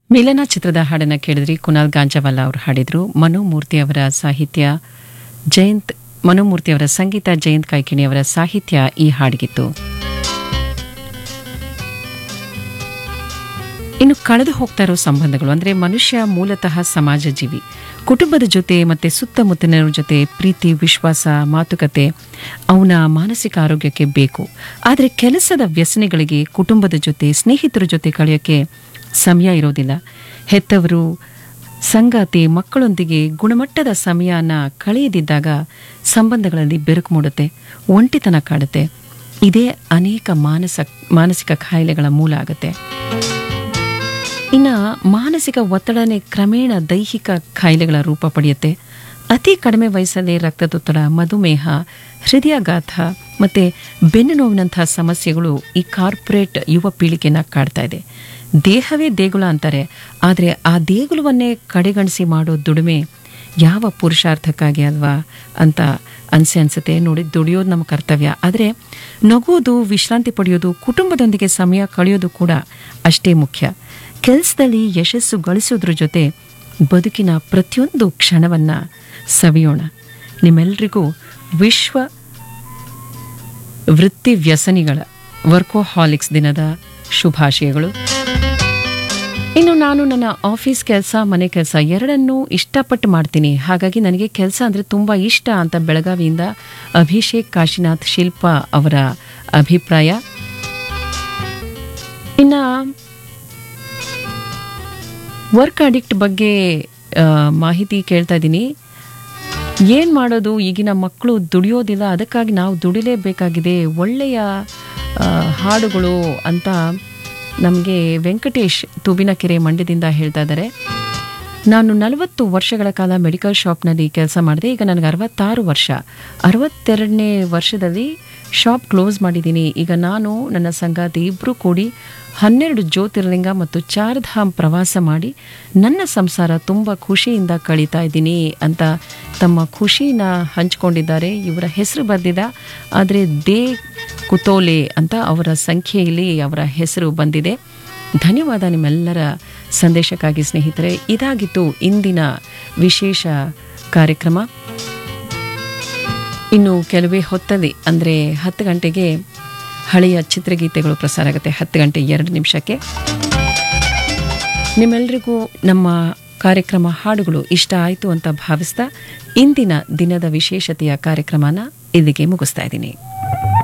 ಮಿಲನ ಚಿತ್ರದ ಹಾಡನ್ನ ಕೇಳಿದ್ರಿ ಕುನಾಲ್ ಗಾಂಜವಾಲ ಅವರು ಹಾಡಿದ್ರು ಮನೋಮೂರ್ತಿ ಅವರ ಸಾಹಿತ್ಯ ಜಯಂತ್ ಮನೋಮೂರ್ತಿ ಅವರ ಸಂಗೀತ ಜಯಂತ್ ಕಾಯ್ಕಿಣಿ ಅವರ ಸಾಹಿತ್ಯ ಈ ಹಾಡಿಗಿತ್ತು ಇನ್ನು ಕಳೆದು ಹೋಗ್ತಾ ಇರೋ ಸಂಬಂಧಗಳು ಅಂದ್ರೆ ಮನುಷ್ಯ ಮೂಲತಃ ಸಮಾಜ ಜೀವಿ ಕುಟುಂಬದ ಜೊತೆ ಮತ್ತೆ ಸುತ್ತಮುತ್ತಲಿನ ಜೊತೆ ಪ್ರೀತಿ ವಿಶ್ವಾಸ ಮಾತುಕತೆ ಅವನ ಮಾನಸಿಕ ಆರೋಗ್ಯಕ್ಕೆ ಬೇಕು ಆದರೆ ಕೆಲಸದ ವ್ಯಸನಿಗಳಿಗೆ ಕುಟುಂಬದ ಜೊತೆ ಸ್ನೇಹಿತರ ಜೊತೆ ಕಳೆಯೋಕ್ಕೆ ಸಮಯ ಇರೋದಿಲ್ಲ ಹೆತ್ತವರು ಸಂಗಾತಿ ಮಕ್ಕಳೊಂದಿಗೆ ಗುಣಮಟ್ಟದ ಸಮಯನ ಕಳೆಯದಿದ್ದಾಗ ಸಂಬಂಧಗಳಲ್ಲಿ ಬೆರುಕು ಮೂಡುತ್ತೆ ಒಂಟಿತನ ಕಾಡುತ್ತೆ ಇದೇ ಅನೇಕ ಮಾನಸ ಮಾನಸಿಕ ಕಾಯಿಲೆಗಳ ಮೂಲ ಆಗುತ್ತೆ ಇನ್ನು ಮಾನಸಿಕ ಒತ್ತಡನೇ ಕ್ರಮೇಣ ದೈಹಿಕ ಕಾಯಿಲೆಗಳ ರೂಪ ಪಡೆಯುತ್ತೆ ಅತಿ ಕಡಿಮೆ ವಯಸ್ಸಲ್ಲಿ ರಕ್ತದೊತ್ತಡ ಮಧುಮೇಹ ಹೃದಯಾಘಾತ ಮತ್ತು ಬೆನ್ನು ನೋವಿನಂತಹ ಸಮಸ್ಯೆಗಳು ಈ ಕಾರ್ಪೊರೇಟ್ ಯುವ ಪೀಳಿಗೆನ ಕಾಡ್ತಾ ಇದೆ ದೇಹವೇ ದೇಗುಲ ಅಂತಾರೆ ಆದರೆ ಆ ದೇಗುಲವನ್ನೇ ಕಡೆಗಣಿಸಿ ಮಾಡೋ ದುಡಿಮೆ ಯಾವ ಪುರುಷಾರ್ಥಕ್ಕಾಗಿ ಅಲ್ವಾ ಅಂತ ಅನ್ಸೆ ಅನ್ಸುತ್ತೆ ನೋಡಿ ದುಡಿಯೋದು ನಮ್ಮ ಕರ್ತವ್ಯ ಆದರೆ ನಗೋದು ವಿಶ್ರಾಂತಿ ಪಡೆಯೋದು ಕುಟುಂಬದೊಂದಿಗೆ ಸಮಯ ಕಳೆಯೋದು ಕೂಡ ಅಷ್ಟೇ ಮುಖ್ಯ ಕೆಲಸದಲ್ಲಿ ಯಶಸ್ಸು ಗಳಿಸೋದ್ರ ಜೊತೆ ಬದುಕಿನ ಪ್ರತಿಯೊಂದು ಕ್ಷಣವನ್ನ ಸವಿಯೋಣ ನಿಮ್ಮೆಲ್ರಿಗೂ ವಿಶ್ವ ವೃತ್ತಿ ವ್ಯಸನಿಗಳ ವರ್ಕೋಹಾಲಿಕ್ಸ್ ದಿನದ ಶುಭಾಶಯಗಳು ಇನ್ನು ನಾನು ನನ್ನ ಆಫೀಸ್ ಕೆಲಸ ಮನೆ ಕೆಲಸ ಎರಡನ್ನೂ ಇಷ್ಟಪಟ್ಟು ಮಾಡ್ತೀನಿ ಹಾಗಾಗಿ ನನಗೆ ಕೆಲಸ ಅಂದರೆ ತುಂಬ ಇಷ್ಟ ಅಂತ ಬೆಳಗಾವಿಯಿಂದ ಅಭಿಷೇಕ್ ಕಾಶಿನಾಥ್ ಶಿಲ್ಪಾ ಅವರ ಅಭಿಪ್ರಾಯ ಇನ್ನು ವರ್ಕ್ ಅಡಿಕ್ಟ್ ಬಗ್ಗೆ ಆ, ಮಾಹಿತಿ ಕೇಳ್ತಾ ಇದ್ದೀನಿ ಏನು ಮಾಡೋದು ಈಗಿನ ಮಕ್ಕಳು ದುಡಿಯೋದಿಲ್ಲ ಅದಕ್ಕಾಗಿ ನಾವು ದುಡಿಲೇಬೇಕಾಗಿದೆ ಒಳ್ಳೆಯ ಆ, ಹಾಡುಗಳು ಅಂತ ನಮಗೆ ವೆಂಕಟೇಶ್ ತುಬಿನಕೆರೆ ಮಂಡ್ಯದಿಂದ ಹೇಳ್ತಾ ಇದ್ದಾರೆ ನಾನು ನಲವತ್ತು ವರ್ಷಗಳ ಕಾಲ ಮೆಡಿಕಲ್ ಶಾಪ್ನಲ್ಲಿ ಕೆಲಸ ಮಾಡಿದೆ ಈಗ ನನಗೆ ಅರವತ್ತಾರು ವರ್ಷ ಅರವತ್ತೆರಡನೇ ವರ್ಷದಲ್ಲಿ ಶಾಪ್ ಕ್ಲೋಸ್ ಮಾಡಿದ್ದೀನಿ ಈಗ ನಾನು ನನ್ನ ಸಂಗಾತಿ ಇಬ್ಬರು ಕೂಡಿ ಹನ್ನೆರಡು ಜ್ಯೋತಿರ್ಲಿಂಗ ಮತ್ತು ಚಾರ್ಧಾಮ್ ಪ್ರವಾಸ ಮಾಡಿ ನನ್ನ ಸಂಸಾರ ತುಂಬ ಖುಷಿಯಿಂದ ಕಳೀತಾ ಇದ್ದೀನಿ ಅಂತ ತಮ್ಮ ಖುಷಿನ ಹಂಚ್ಕೊಂಡಿದ್ದಾರೆ ಇವರ ಹೆಸರು ಬಂದಿದ ಆದರೆ ದೇ ಕುತೋಲೆ ಅಂತ ಅವರ ಸಂಖ್ಯೆಯಲ್ಲಿ ಅವರ ಹೆಸರು ಬಂದಿದೆ ಧನ್ಯವಾದ ನಿಮ್ಮೆಲ್ಲರ ಸಂದೇಶಕ್ಕಾಗಿ ಸ್ನೇಹಿತರೆ ಇದಾಗಿತ್ತು ಇಂದಿನ ವಿಶೇಷ ಕಾರ್ಯಕ್ರಮ ಇನ್ನು ಕೆಲವೇ ಹೊತ್ತಲ್ಲಿ ಅಂದರೆ ಹತ್ತು ಗಂಟೆಗೆ ಹಳೆಯ ಚಿತ್ರಗೀತೆಗಳು ಪ್ರಸಾರ ಆಗುತ್ತೆ ಹತ್ತು ಗಂಟೆ ಎರಡು ನಿಮಿಷಕ್ಕೆ ನಿಮ್ಮೆಲ್ರಿಗೂ ನಮ್ಮ ಕಾರ್ಯಕ್ರಮ ಹಾಡುಗಳು ಇಷ್ಟ ಆಯಿತು ಅಂತ ಭಾವಿಸ್ತಾ ಇಂದಿನ ದಿನದ ವಿಶೇಷತೆಯ ಕಾರ್ಯಕ್ರಮನ ಇಲ್ಲಿಗೆ ಮುಗಿಸ್ತಾ ಇದ್ದೀನಿ